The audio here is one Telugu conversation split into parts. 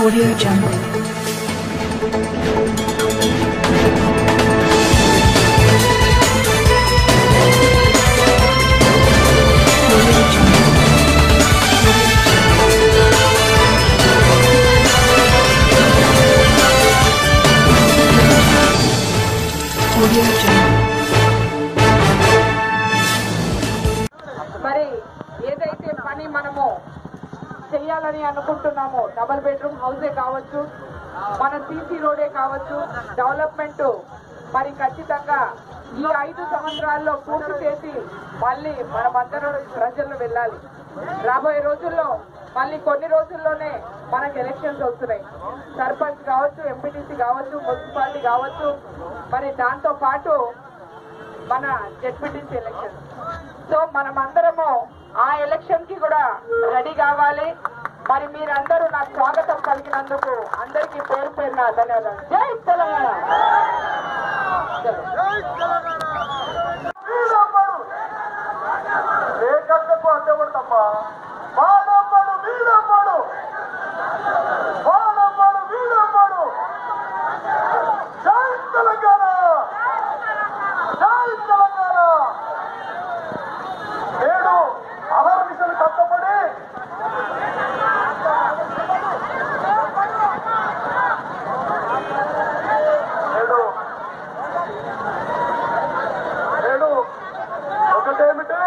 Audio Jungle. Audio Jungle. Audio Jungle. మరి ఏదైతే పని మనము చెయ్యాలని అనుకుంటున్నామో డబల్ బెడ్రూమ్ హౌసే కావచ్చు మన సీసీ రోడే కావచ్చు డెవలప్మెంట్ మరి ఖచ్చితంగా ఈ ఐదు సంవత్సరాల్లో పూర్తి చేసి మళ్ళీ మనమందరం ప్రజల్లో వెళ్ళాలి రాబోయే రోజుల్లో మళ్ళీ కొన్ని రోజుల్లోనే మనకి ఎలక్షన్స్ వస్తున్నాయి సర్పంచ్ కావచ్చు ఎంపీటీసీ కావచ్చు మున్సిపాలిటీ కావచ్చు మరి దాంతో పాటు మన జెడ్పీటీసీ ఎలక్షన్ సో మనం అందరము ఆ ఎలక్షన్ కి కూడా రెడీ కావాలి మరి మీరందరూ నాకు స్వాగతం పలికినందుకు అందరికీ పేరు పేరున ధన్యవాదాలు జై తెలంగాణ ఏకక్కకు అడ్డపడతమ్మా వాడమ్మడు వీడమ్మడు వాడమ్మడు వీడమ్మడు జై తెలంగాణ జై తెలంగాణ నేడు అహర్నిశలు కష్టపడి నేడు నేడు ఒకటేమిటి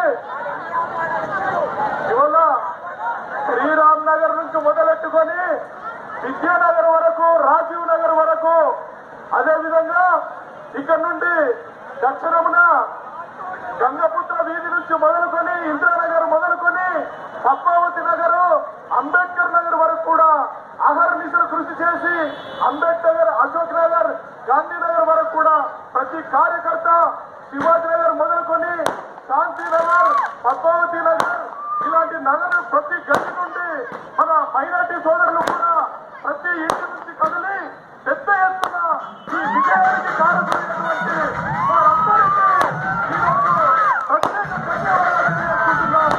ఇవాళ శ్రీరామ్ నగర్ నుంచి మొదలెట్టుకొని విద్యానగర్ వరకు రాజీవ్ నగర్ వరకు అదే విధంగా ఇక్కడ నుండి దక్షిణమున గంగపుత్ర వీధి నుంచి మొదలుకొని ఇంద్రానగర్ మొదలుకొని పద్మావతి నగర్ అంబేద్కర్ నగర్ వరకు కూడా అహర్నిశలు కృషి చేసి అంబేద్కర్ నగర్ అశోక్ నగర్ గాంధీనగర్ వరకు కూడా ప్రతి కార్యకర్త శివాజీ నగర్ మొదలుకొని శాంతినగర్ పద్మావతి నగర్ ఇలాంటి నగరం ప్రతి గది నుండి మన మైనార్టీ సోదరులు కూడా ప్రతి ఇంటి నుంచి కదిలి పెద్ద ఎత్తున ఈ విజయానికి కారణమైనటువంటి వారందరికీ ఈరోజు ప్రత్యేక ధన్యవాదాలు తెలియజేసుకుంటున్నాను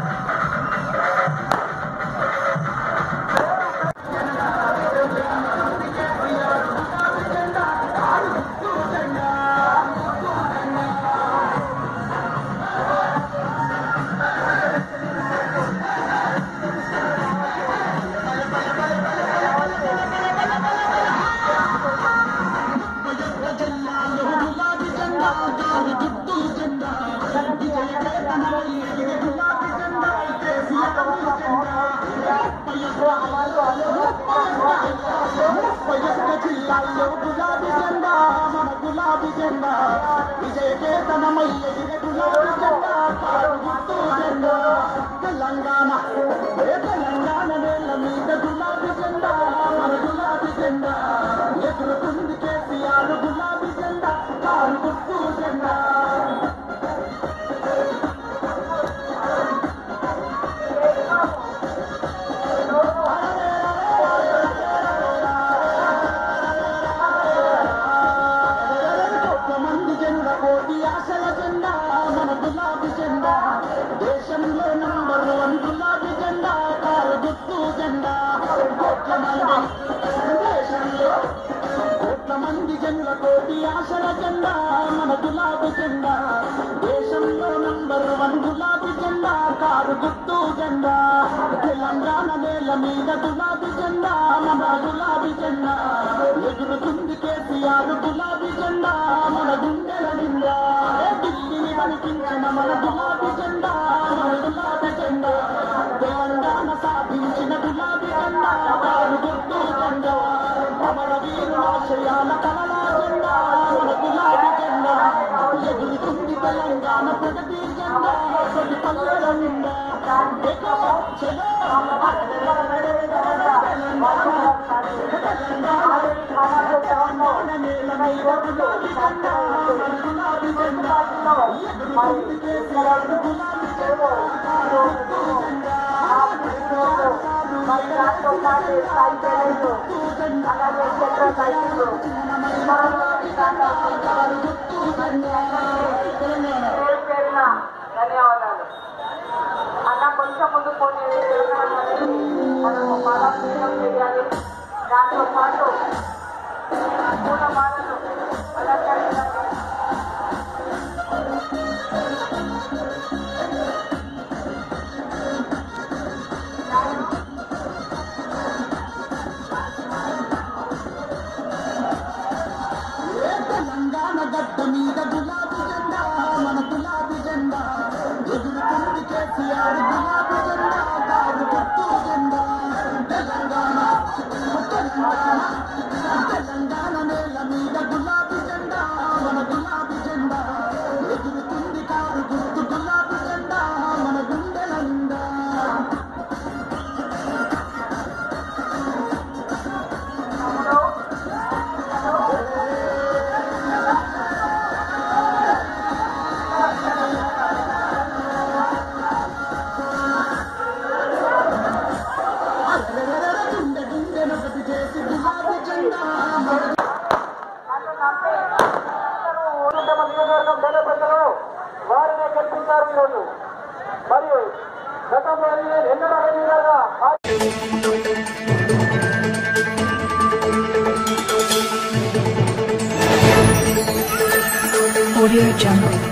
జిల్లాల్లో గులాబీ జెండా మన గులాబీ జెండా విజయ కేతనమయ్య గులాబీ జెండా కారు గుర్తు జెండా తెలంగాణ ఏ తెలంగాణ నేల మీద గులాబీ జెండా మన గులాబీ జెండా ఎదురుతుంది కేసీఆర్ గులాబీ జెండా కారు గుర్తు జెండా కోట్ల మంది జెండ కోటి ఆశల జెండా మన గులాబీ జెండా దేశంలో నంబర్ వన్ గులాబీ జెండా కారు గుర్తు జెండా కోట్ల మంది దేశంలో కోట్ల మంది జనుల కోటి ఆశల జెండా మన గులాబీ జెండా దేశంలో నంబర్ వన్ గులాబీ జెండా కారు గుర్తు జెండా తెలంగాణ నేల మీద గులాబీ జెండా మన గులాబీ జెండా ఎగురుతుంది కేసీఆర్ గులాబీ జెండా మన గుండెల నిండా ఢిల్లీని వణికించిన మన గులాబీ జెండా మన గులాబీ జెండా తెలంగాణ సాధించిన గులాబీ జెండా కారు గుర్తు జెండా అమర వీరుల ఆశయాల కమల జెండా మన గులాబీ జెండా ఎగురుతుంది తెలంగాణ ప్రగతి జెండా ప్రతి పల్లెల నిండా ఏకో చలో తెలంగాణ నేల మీద గులాబీ జెండా మన గులాబీ జెండా ఎగురుతుంది కేసీఆర్ గులాబీ జెండా కారు గుర్తు జెండా మరి దాంతో పాటు స్థాయి పేరెంట్ అలాగే క్షేత్ర సైనికులు పేరు పేరున ధన్యవాదాలు అన్న కొంచెం ముందు పోనీ మనము బలోపేతం చేయాలి దాంతో పాటు పూలమాలలు అలంకరించాలి ఏ తెలంగాణ గడ్డ మీద గులాబీ జెండా మన గులాబీ జెండా ఎగురుతుంది కేసీఆర్ గులాబీ జెండా కారు గుర్తు జెండా తెలంగాణ తెలంగాణ తెలంగాణ నేల మీద గులాబీ జెండా మన గులాబీ జెండా ఎగురుతుంది కారు గుర్తు గులాబీ జెండా మన గుండెల నిండా అరెరెరెరె గుండె గుండె నొకటి చేసి గులాబీ జెండా మన ఊరుండమ నియోజకవర్గం బలపెట్టరు వారినే గెలిపించారు ఈరోజు మరియు గతంలో ఎన్నడూ లేని విధంగా Audio Jungle.